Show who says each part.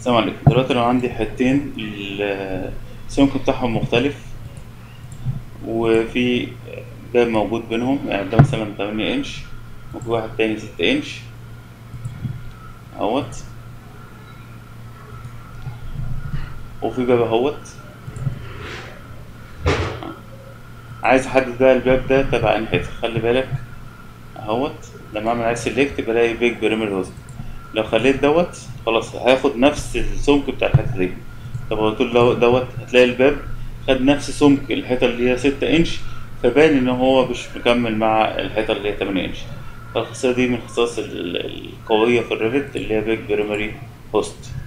Speaker 1: السلام عليكم دلوقتي انا عندي حتتين ال- السمك بتاعهم مختلف وفي باب موجود بينهم يعني ده مثلا 8 انش وفي واحد تاني 6 انش اهوت وفي باب اهوت عايز احدد بقى الباب ده تبع انهي حته خلي بالك اهوت لما اعمل عليه سيلكت بلاقي بيج بريمير هوست لو خليت دوت خلاص هياخد نفس السمك بتاع الحته دي طب لو قلت له دوت هتلاقي الباب خد نفس سمك الحيطه اللي هي 6 انش فبان ان هو مش مكمل مع الحيطه اللي هي 8 انش فالخاصيه دي من الخصائص ال- ال- القويه في الريفت اللي هي بيج بريمري هوست